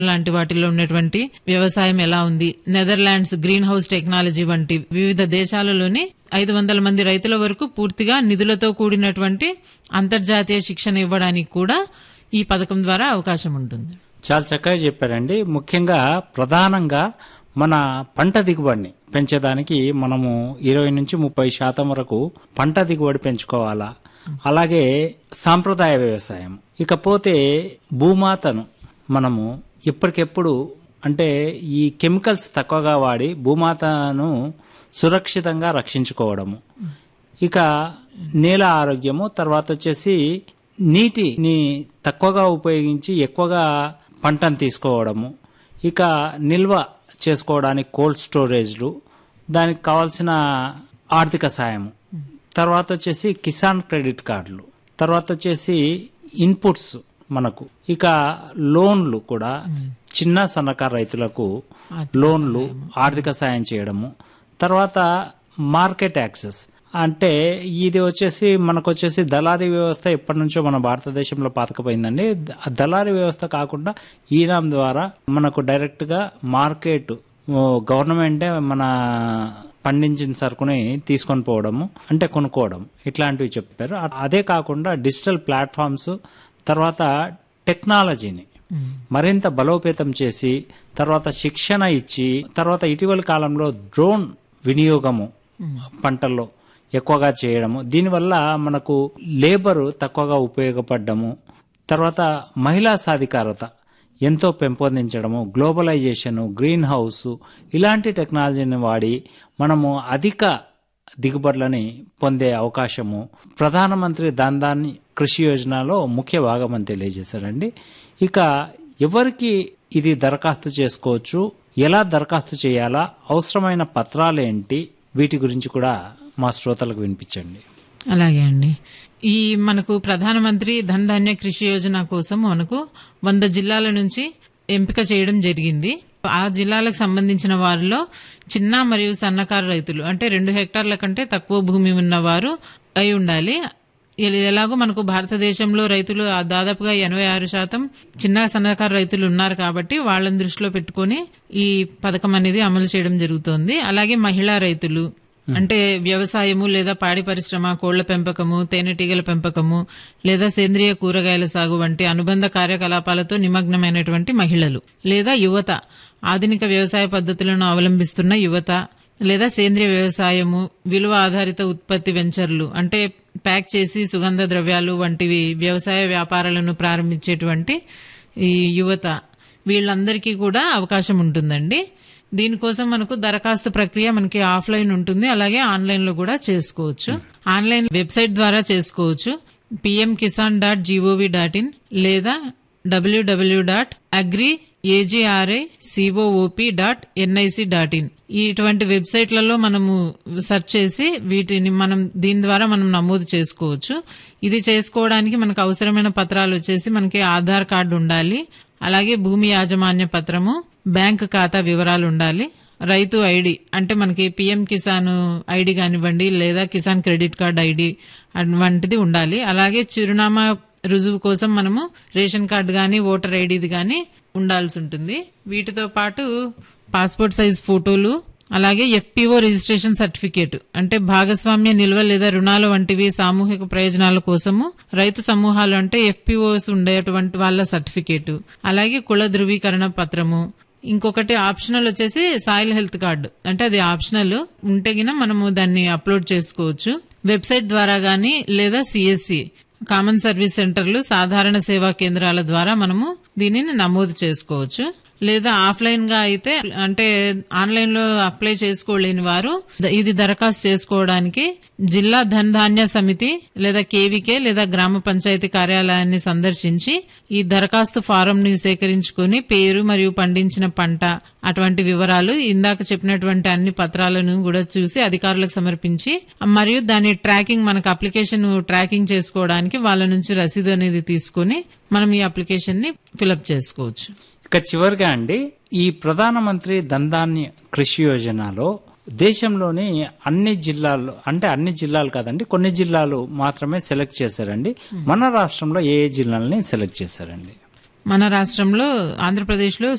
లాంటి వాటిలో ఉన్నటువంటి వ్యవసాయం ఎలా ఉంది నెదర్లాండ్స్ గ్రీన్ హౌస్ టెక్నాలజీ వంటి వివిధ దేశాలలోని ఐదు వందల మంది రైతుల వరకు పూర్తిగా నిధులతో కూడినటువంటి అంతర్జాతీయ శిక్షణ ఇవ్వడానికి కూడా ఈ పథకం ద్వారా అవకాశం ఉంటుంది చాలా చక్కగా చెప్పారండి ముఖ్యంగా ప్రధానంగా మన పంట దిగుబడిని పెంచేదానికి మనము ఇరవై నుంచి ముప్పై శాతం వరకు పంట దిగుబడి పెంచుకోవాలా అలాగే సాంప్రదాయ వ్యవసాయం ఇకపోతే భూమాతను మనము ఎప్పటికెప్పుడు అంటే ఈ కెమికల్స్ తక్కువగా వాడి భూమాతను సురక్షితంగా రక్షించుకోవడము ఇక నేల ఆరోగ్యము తర్వాత వచ్చేసి నీటిని తక్కువగా ఉపయోగించి ఎక్కువగా పంటను తీసుకోవడము ఇక నిల్వ చేసుకోవడానికి కోల్డ్ స్టోరేజ్లు దానికి కావాల్సిన ఆర్థిక సాయము తర్వాత వచ్చేసి కిసాన్ క్రెడిట్ కార్డులు తర్వాత వచ్చేసి ఇన్పుట్స్ మనకు ఇక లోన్లు కూడా చిన్న సన్నకారు రైతులకు లోన్లు ఆర్థిక సాయం చేయడము తర్వాత మార్కెట్ యాక్సెస్ అంటే ఇది వచ్చేసి మనకు వచ్చేసి దళారీ వ్యవస్థ ఎప్పటి నుంచో మన భారతదేశంలో పాతకపోయిందండి ఆ దళారీ వ్యవస్థ కాకుండా ఈనాం ద్వారా మనకు డైరెక్ట్ గా మార్కెట్ గవర్నమెంటే మన పండించిన సరుకుని తీసుకొని పోవడము అంటే కొనుక్కోవడం ఇట్లాంటివి చెప్పారు అదే కాకుండా డిజిటల్ ప్లాట్ఫామ్స్ తర్వాత టెక్నాలజీని మరింత బలోపేతం చేసి తర్వాత శిక్షణ ఇచ్చి తర్వాత ఇటీవల కాలంలో డ్రోన్ వినియోగము పంటల్లో ఎక్కువగా చేయడము దీనివల్ల మనకు లేబర్ తక్కువగా ఉపయోగపడ్డము తర్వాత మహిళా సాధికారత ఎంతో పెంపొందించడము గ్లోబలైజేషన్ గ్రీన్ హౌస్ ఇలాంటి టెక్నాలజీని వాడి మనము అధిక దిగుబడులని పొందే అవకాశము ప్రధానమంత్రి దందాన్ని కృషి యోజనలో ముఖ్య భాగం అని తెలియజేశారండి ఇక ఎవరికి ఇది దరఖాస్తు చేసుకోవచ్చు ఎలా దరఖాస్తు చేయాలా అవసరమైన పత్రాలు ఏంటి వీటి గురించి కూడా మా శ్రోతలకు వినిపించండి అలాగే అండి ఈ మనకు ప్రధానమంత్రి ధన్ ధాన్య కృషి యోజన కోసం మనకు వంద జిల్లాల నుంచి ఎంపిక చేయడం జరిగింది ఆ జిల్లాలకు సంబంధించిన వారిలో చిన్న మరియు సన్నకారు రైతులు అంటే రెండు హెక్టార్ల కంటే తక్కువ భూమి ఉన్నవారు అయి ఉండాలి ఎ- ఎలాగో మనకు భారతదేశంలో రైతులు ఆ దాదాపుగా ఎనభై ఆరు శాతం చిన్న సన్నకారు రైతులు ఉన్నారు కాబట్టి వాళ్ళని దృష్టిలో పెట్టుకొని ఈ పథకం అనేది అమలు చేయడం జరుగుతోంది అలాగే మహిళా రైతులు అంటే వ్యవసాయము లేదా పాడి పరిశ్రమ కోళ్ల పెంపకము తేనెటీగల పెంపకము లేదా సేంద్రియ కూరగాయల సాగు వంటి అనుబంధ కార్యకలాపాలతో నిమగ్నమైనటువంటి మహిళలు లేదా యువత ఆధునిక వ్యవసాయ పద్ధతులను అవలంబిస్తున్న యువత లేదా సేంద్రియ వ్యవసాయము విలువ ఆధారిత ఉత్పత్తి వెంచర్లు అంటే ప్యాక్ చేసి సుగంధ ద్రవ్యాలు వంటివి వ్యవసాయ వ్యాపారాలను ప్రారంభించేటువంటి ఈ యువత వీళ్ళందరికీ కూడా అవకాశం ఉంటుందండి దీనికోసం మనకు దరఖాస్తు ప్రక్రియ మనకి ఆఫ్లైన్ ఉంటుంది అలాగే ఆన్లైన్ లో కూడా చేసుకోవచ్చు ఆన్లైన్ వెబ్సైట్ ద్వారా చేసుకోవచ్చు PM Kisan dot GOV dot in లేదా WWW dot agri AGRI COOP dot NIC dot in ఇటువంటి వెబ్సైట్లలో మనము సెర్చ్ చేసి వీటిని మనం దీని ద్వారా మనం నమోదు చేసుకోవచ్చు ఇది చేసుకోవడానికి మనకు అవసరమైన పత్రాలు వచ్చేసి మనకి ఆధార్ కార్డు ఉండాలి అలాగే భూమి యాజమాన్య పత్రము బ్యాంక్ ఖాతా వివరాలు ఉండాలి రైతు ఐడి అంటే మనకి పిఎం కిసాన్ ఐడి కానివ్వండి లేదా కిసాన్ క్రెడిట్ కార్డ్ ఐడి వంటిది ఉండాలి అలాగే చిరునామా రుజువు కోసం మనము రేషన్ కార్డు గాని ఓటర్ ఐడిది గాని ఉండాల్సి ఉంటుంది వీటితో పాటు పాస్పోర్ట్ సైజ్ ఫోటోలు అలాగే ఎఫ్పిఓ రిజిస్ట్రేషన్ సర్టిఫికేట్ అంటే భాగస్వామ్య నిల్వ లేదా రుణాలు వంటివి సామూహిక ప్రయోజనాల కోసము రైతు సమూహాలు అంటే ఎఫ్పిఓస్ ఉండేటువంటి వాళ్ళ సర్టిఫికేట్ అలాగే కుల ధృవీకరణ పత్రము ఇంకొకటి ఆప్షనల్ వచ్చేసి సాయిల్ హెల్త్ కార్డు అంటే అది ఆప్షనల్ ఉంటే గిన మనము దాన్ని అప్లోడ్ చేసుకోవచ్చు వెబ్సైట్ ద్వారా గానీ లేదా సిఎస్సి కామన్ సర్వీస్ సెంటర్లు సాధారణ సేవా కేంద్రాల ద్వారా మనము దీనిని నమోదు చేసుకోవచ్చు లేదా ఆఫ్లైన్ గా అయితే అంటే ఆన్లైన్ లో అప్లై చేసుకోలేని వారు ద- ఇది దరఖాస్తు చేసుకోవడానికి జిల్లా ధన్ ధాన్య సమితి లేదా కేవీకే లేదా గ్రామ పంచాయతీ కార్యాలయాన్ని సందర్శించి ఈ దరఖాస్తు ఫారం ని సేకరించుకుని పేరు మరియు పండించిన పంట అటువంటి వివరాలు ఇందాక చెప్పినటువంటి అన్ని పత్రాలను కూడా చూసి అధికారులకు సమర్పించి మరియు దాని ట్రాకింగ్ మనకు అప్లికేషన్ ట్రాకింగ్ చేసుకోవడానికి వాళ్ళ నుంచి రసీదు అనేది తీసుకుని మనం ఈ అప్లికేషన్ ని ఫిలప్ చేసుకోవచ్చు ఇక చివరిగా అండి ఈ ప్రధానమంత్రి ధన్ధాన్య కృషి యోజనలో దేశంలోని అన్ని జిల్లాల్లో అంటే అన్ని జిల్లాలు కాదండి కొన్ని జిల్లాలు మాత్రమే సెలెక్ట్ చేశారండి మన రాష్ట్రంలో ఏ ఏ జిల్లాలని సెలెక్ట్ చేశారండి మన రాష్ట్రంలో ఆంధ్రప్రదేశ్లో